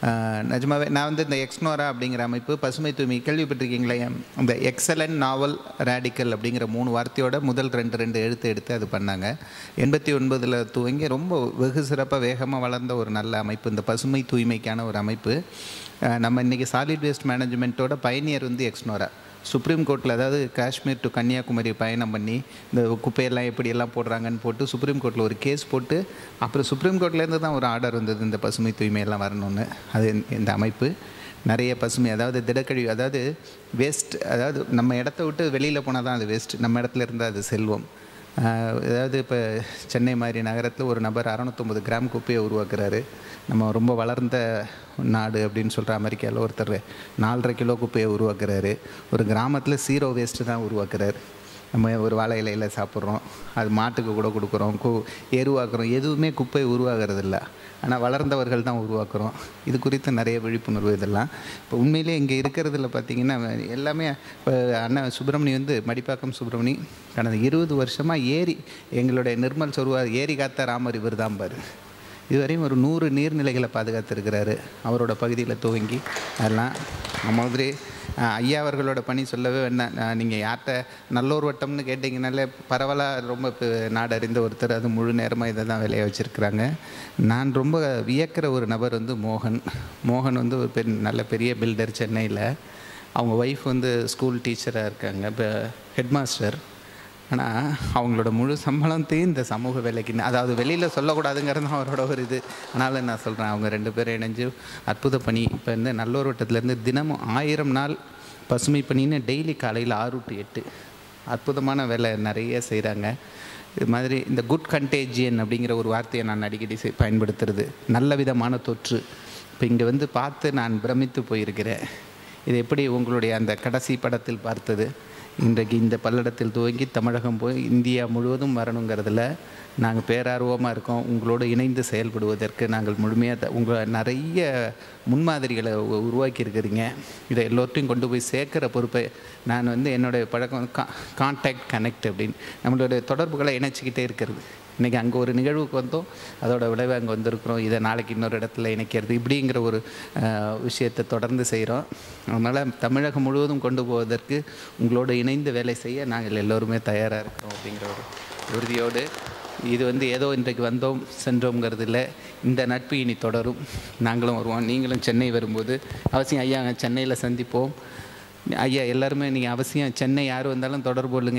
ஆஹ், நிஜமாவே நான் வந்து இந்த எக்ஸ்னோரா அப்படிங்கிற அமைப்பு பசுமை தூய்மை கேள்விப்பட்டிருக்கீங்களே இந்த எக்ஸலன் நாவல் ரேடிக்கல் அப்படிங்கிற மூணு வார்த்தையோட முதல் ரெண்டு ரெண்டு எழுத்து எடுத்து அது பண்ணாங்க எண்பத்தி ஒன்பதில் துவங்கி ரொம்ப வெகு சிறப்பாக வேகமாக வளர்ந்த ஒரு நல்ல அமைப்பு இந்த பசுமை தூய்மைக்கான ஒரு அமைப்பு ஆஹ், நம்ம இன்றைக்கி சாலிட் வேஸ்ட் மேனேஜ்மெண்ட்டோட பயனியர் வந்து எக்ஸ்னோரா சுப்ரீம் கோர்ட்டில் அதாவது காஷ்மீர் டு கன்னியாகுமரி பயணம் பண்ணி இந்த குப்பையெல்லாம் எப்படியெல்லாம் போடுறாங்கன்னு போட்டு சுப்ரீம் கோர்ட்டில் ஒரு கேஸ் போட்டு அப்புறம் சுப்ரீம் கோர்ட்லேருந்து தான் ஒரு ஆர்டர் வந்தது இந்த பசுமை தூய்மையெல்லாம் வரணும்னு அது இந்த அமைப்பு நிறைய பசுமை அதாவது திடக்கழிவு அதாவது வேஸ்ட் அதாவது நம்ம இடத்த விட்டு வெளியில் போனால் தான் அது வேஸ்ட் நம்ம இடத்துல இருந்தால் அது செல்வம் ஆஹ் அதாவது இப்போ சென்னை மாதிரி நகரத்தில் ஒரு நபர் அறநூற்றம்பது கிராம் குப்பையை உருவாக்குறாரு நம்ம ரொம்ப வளர்ந்த நாடு அப்படின்னு சொல்கிற அமெரிக்காவில் ஒருத்தர் நாலரை கிலோ குப்பையை உருவாக்குறாரு ஒரு கிராமத்தில் ஜீரோ வேஸ்ட்டு தான் உருவாக்குறாரு நம்ம ஒரு வாழை இலையில் சாப்பிட்றோம் அது மாட்டுக்கு கூட கொடுக்குறோம் கு எருவாக்குறோம் எதுவுமே குப்பை உருவாகிறது இல்லை ஆனால் வளர்ந்தவர்கள் தான் உருவாக்குறோம் இது குறித்து நிறைய விழிப்புணர்வு இதெல்லாம் இப்போ உண்மையிலே இங்கே இருக்கிறதுல பார்த்தீங்கன்னா எல்லாமே இப்போ அண்ணன் சுப்பிரமணி வந்து மடிப்பாக்கம் சுப்பிரமணி கடந்த இருபது வருஷமாக ஏரி எங்களுடைய நிர்மல் சொல்வார் ஏரி காத்த ராமர் இவர் தான் பாரு இதுவரையும் ஒரு நூறு நீர்நிலைகளை பாதுகாத்திருக்கிறாரு அவரோட பகுதியில் துவங்கி அதெல்லாம் நம்ம மாதிரி அஹ், ஐயா அவர்களோட பணி சொல்லவே வேண்டாம் நீங்கள் யார்கிட்ட நல்லோர் வட்டம்னு கேட்டிங்கனாலே பரவலாக ரொம்ப பெ- நாடறிந்த ஒருத்தர் அது முழு நேரமாக இதை தான் வேலையை வச்சுருக்கிறாங்க நான் ரொம்ப வியக்கிற ஒரு நபர் வந்து மோகன் மோகன் வந்து ஒரு பெண் நல்ல பெரிய பில்டர் சென்னையில் அவங்க ஒய்ஃப் வந்து ஸ்கூல் டீச்சராக இருக்காங்க இப்போ ஹெட்மாஸ்டர் ஆனால் அவங்களோட முழு சம்பளத்தையும் இந்த சமூக வேலைக்கு அதாவது வெளியில் சொல்லக்கூடாதுங்கிறது தான் அவரோட ஒரு இது ஆனாலும் நான் சொல்கிறேன் அவங்க ரெண்டு பேரும் இணைஞ்சு அற்புத பணி இப்போ இந்த நல்லூர் வட்டத்துலேருந்து தினமும் ஆயிரம் நாள் பசுமை பணின்னு டெய்லி காலையில் ஆறு டு எட்டு அற்புதமான வேலை நிறைய செய்கிறாங்க இது மாதிரி இந்த குட் கண்டேஜியன் அப்படிங்கிற ஒரு வார்த்தையை நான் அடிக்கடி செய்- பயன்படுத்துறது நல்ல விதமான தொற்று இப்போ இங்கே வந்து பார்த்து நான் பிரமித்து போயிருக்கிறேன் இது எப்படி உங்களுடைய அந்த கடைசி படத்தில் பார்த்தது இன்றைக்கு இந்த பல்லடத்தில் துவங்கி தமிழகம் போய் இந்தியா முழுவதும் வரணுங்கிறதுல நாங்கள் பேரார்வமாக இருக்கோம் உங்களோடு இணைந்து செயல்படுவதற்கு நாங்கள் முழுமையாக த- உங்களை நிறைய முன்மாதிரிகளை உ- உருவாக்கி இருக்கிறீங்க இதை எல்லோர்ட்டையும் கொண்டு போய் சேர்க்குற பொறுப்பை நான் வந்து என்னுடைய பழக்கம் வந்து கா கான்டாக்ட் கனெக்ட் அப்படின்னு நம்மளுடைய தொடர்புகளை இணைச்சிக்கிட்டே இருக்கிறது இன்றைக்கி அங்கே ஒரு நிகழ்வுக்கு வந்தோம் அதோட விளைவு அங்கே வந்திருக்கிறோம் இதை நாளைக்கு இன்னொரு இடத்துல இணைக்கிறது இப்படிங்கிற ஒரு அஹ், விஷயத்தை தொடர்ந்து செய்கிறோம் அதனால் தமிழகம் முழுவதும் கொண்டு போவதற்கு உங்களோடு இணைந்து வேலை செய்ய நாங்கள் எல்லோருமே தயாராக இருக்கிறோம் அப்படிங்கிற ஒரு உறுதியோடு இது வந்து ஏதோ இன்றைக்கு வந்தோம் சென்றோங்கிறது இல்லை இந்த நட்பு இனி தொடரும் நாங்களும் வருவோம் நீங்களும் சென்னை வரும்போது அவசியம் ஐயா சென்னையில் சந்திப்போம் ஐயா எல்லாருமே நீங்கள் அவசியம் சென்னை யார் வந்தாலும் தொடர்பு கொள்ளுங்க